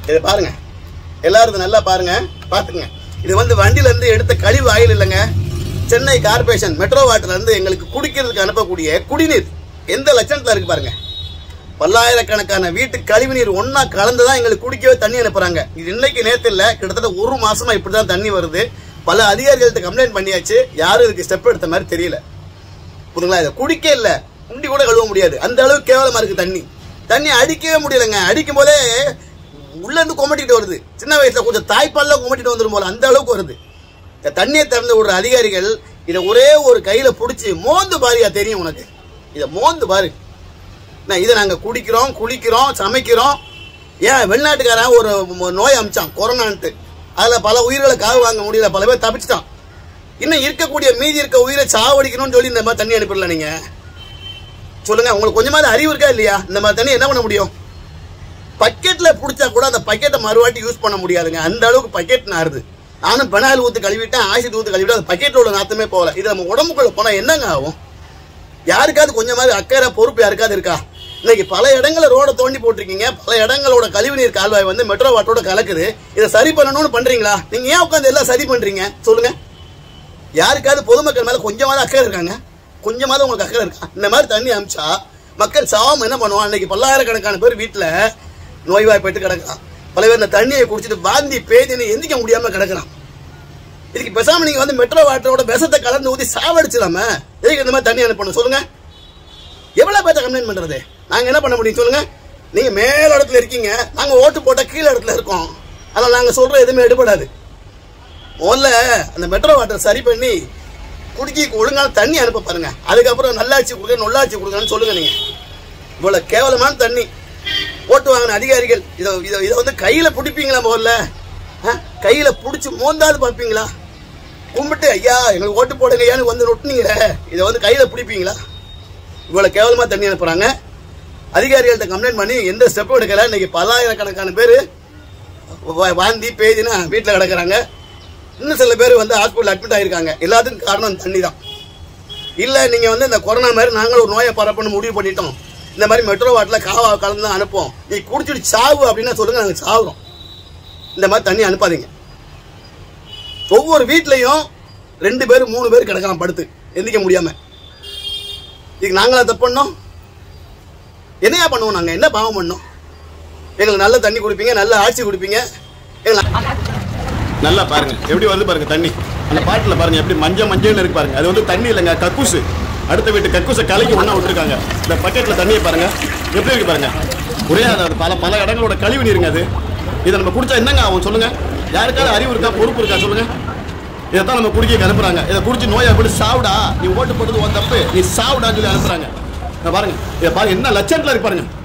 இதை பாருங்க எல்லாரும் இதை நல்லா பாருங்க பாத்துங்க இது வந்து வண்டியில இருந்து எடுத்த கழிவு ஆயில் இல்லைங்க சென்னை கார்பரேஷன் மெட்ரோ வாட்டர்ல இருந்து எங்களுக்கு குடிக்கிறதுக்கு அனுப்பக்கூடிய குடிநீர் எந்த லட்சணத்துல இருக்கு பாருங்க பல்லாயிரக்கணக்கான வீட்டு கழிவுநீர் ஒண்ணா கலந்து தான் எங்களுக்கு குடிக்கவே தண்ணி அனுப்புறாங்க இது இன்னைக்கு நேத்து இல்ல கிட்டத்தட்ட ஒரு மாசமா இப்படிதான் தண்ணி வருது பல அதிகாரிகள்ட்ட கம்ப்ளைண்ட் பண்ணியாச்சு யாரும் இதுக்கு ஸ்டெப் எடுத்த மாதிரி தெரியல புரியுங்களா இதை குடிக்க இல்ல குண்டி கூட கழுவ முடியாது அந்த அளவுக்கு கேவலமா இருக்கு தண்ணி தண்ணி அடிக்கவே முடியலங்க அடிக்கும் போதே உள்ள இருந்து கொமட்டிட்டு வருது சின்ன வயசுல கொஞ்சம் தாய்ப்பால்ல கொமட்டிட்டு வந்துடும் போல அந்த அளவுக்கு வருது இந்த தண்ணியை திறந்து விடுற அதிகாரிகள் இதை ஒரே ஒரு கையில புடிச்சு மோந்து பாரியா தெரியும் உனக்கு இதை மோந்து பாரு நான் இதை நாங்க குடிக்கிறோம் குளிக்கிறோம் சமைக்கிறோம் ஏன் வெளிநாட்டுக்காரன் ஒரு ம- நோய் அமிச்சான் கொரோனான்ட்டு அதுல பல உயிர்களை காவு வாங்க முடியல பல பேர் தப்பிச்சிட்டான் இன்னும் இருக்கக்கூடிய மீதி இருக்க உயிரை சாவடிக்கணும்னு சொல்லி இந்த மாதிரி தண்ணி அனுப்பிடல நீங்க சொல்லுங்க உங்களுக்கு கொஞ்சமாவது அறிவு இருக்கா இல்லையா இந்த மாதிரி தண்ணி என்ன பண்ண முடியும் பக்கெட்ல புடிச்சா கூட அந்த பக்கெட்டை மறுவாட்டி யூஸ் பண்ண முடியாதுங்க அந்த அளவுக்கு பக்கெட் நாறுது நானும் பெனாயில் ஊத்து கழுவிட்டேன் ஆசிட் ஊத்து கழுவிட்டேன் அந்த பக்கெட்டோட நாத்தமே போகல இது நம்ம உடம்புக்குள்ள போனா என்னங்க ஆகும் யாருக்காவது கொஞ்சமாவது அக்கறை பொறுப்பு யாருக்காவது இருக்கா இன்னைக்கு பல இடங்கள்ல ரோட தோண்டி போட்டிருக்கீங்க பல இடங்களோட கழிவுநீர் கால்வாய் வந்து மெட்ரோ வாட்டரோட கலக்குது இதை சரி பண்ணணும்னு பண்றீங்களா நீங்க ஏன் உட்காந்து எல்லாம் சரி பண்றீங்க சொல்லுங்க யாருக்காவது பொதுமக்கள் மேல கொஞ்சமாவது அக்கறை இருக்காங்க கொஞ்சமாவது உங்களுக்கு அக்கறை இருக்கா இந்த மாதிரி தண்ணி அமிச்சா மக்கள் சாவம் என்ன பண்ணுவான் அன்னைக்கு பல்லாயிரக்கணக்கான பேர் வீட்டுல நோய்வாய்ப்பட்டு கிடக்குறான் பல பேர் இந்த தண்ணியை குடிச்சிட்டு வாந்தி பேதின்னு எந்திக்க முடியாம கிடக்குறான் இதுக்கு பேசாம நீங்க வந்து மெட்ரோ வாட்டரோட விஷத்தை கலந்து ஊத்தி சாவடிச்சிடாம எதுக்கு இந்த மாதிரி தண்ணி அனுப்பணும் சொல்லுங்க எவ்வளவு பேர்த்த கம்ப்ளைண்ட் பண்றது நாங்க என்ன பண்ண முடியும் சொல்லுங்க நீங்க மேல் இடத்துல இருக்கீங்க நாங்க ஓட்டு போட்ட கீழ இடத்துல இருக்கோம் அதனால நாங்க சொல்ற எதுவுமே எடுபடாது முதல்ல அந்த மெட்ரோ வாட்டர் சரி பண்ணி குடிக்க ஒழுங்கான தண்ணி அனுப்ப பாருங்க அதுக்கப்புறம் நல்லாட்சி கொடுங்க நொல்லாட்சி கொடுங்கன்னு சொல்லுங்க நீங்க இவ்வளவு கேவலமான தண்ணி ஓட்டு வாங்கின அதிகாரிகள் இதை இதை இதை வந்து கையில பிடிப்பீங்களா முதல்ல ஆ? கையில பிடிச்சி மோந்தாது பார்ப்பீங்களா கும்பிட்டு ஐயா எங்களுக்கு ஓட்டு போடுங்க ஐயான்னு வந்து நொட்டுனீங்களே இதை வந்து கையில பிடிப்பீங்களா இவ்வளவு கேவலமா தண்ணி அனுப்புறாங்க அதிகாரிகள்ட்ட கம்ப்ளைண்ட் பண்ணி எந்த ஸ்டெப்பும் எடுக்கல இன்னைக்கு பல்லாயிரக்கணக்கான பேர் வாந்தி பேதினா வீட்டில் கிடக்குறாங்க இன்னும் சில பேர் வந்து ஹாஸ்பிட்டல் அட்மிட் ஆயிருக்காங்க எல்லாத்துக்கும் காரணம் தண்ணி தான் இல்லை நீங்கள் வந்து இந்த கொரோனா மாதிரி நாங்களும் ஒரு நோயை பரப்பணும் முடிவு பண்ணிட்டோம் இந்த மாதிரி மெட்ரோ வாட்டில் காவா கலந்து தான் அனுப்புவோம் நீ குடிச்சிட்டு சாவு அப்படின்னா சொல்லுங்க நாங்கள் சாவுறோம் இந்த மாதிரி தண்ணி அனுப்பாதீங்க ஒவ்வொரு வீட்லயும் ரெண்டு பேர் மூணு பேர் கிடக்கலாம் படுத்து எந்திக்க முடியாம இதுக்கு நாங்களா தப்பு பண்ணோம் என்னையா பண்ணுவோம் நாங்க என்ன பாவம் பண்ணோம் எங்களுக்கு நல்ல தண்ணி குடிப்பீங்க நல்ல ஆட்சி கொடுப்பீங்க எங்களை நல்லா பாருங்க எப்படி வந்து பாருங்க தண்ணி அந்த பாட்டில் பாருங்க எப்படி மஞ்சள் மஞ்சள்னு இருக்கு பாருங்க அது வந்து தண்ணி இல்லைங்க கக்கூசு அடுத்த வீட்டு கக்கூசை கலக்கி ஒன்றா விட்டுருக்காங்க இந்த பக்கெட்டில் தண்ணியை பாருங்க எப்படி இருக்கு பாருங்க ஒரே அது பல பல இடங்களோட கழிவு நீருங்க அது இதை நம்ம குடிச்சா என்னங்க ஆகும் சொல்லுங்க யாருக்காவது அறிவு இருக்கா பொறுப்பு இருக்கா சொல்லுங்க இதைத்தான் நம்ம குடிக்க அனுப்புறாங்க இதை குடிச்சு நோயை அப்படி சாவுடா நீ ஓட்டு போட்டது உன் தப்பு நீ சாவுடான்னு சொல்லி அனுப்புறாங்க இதை பாருங்க இதை பாருங்க என்ன லட்சத்தில் இருக்கு பாருங்க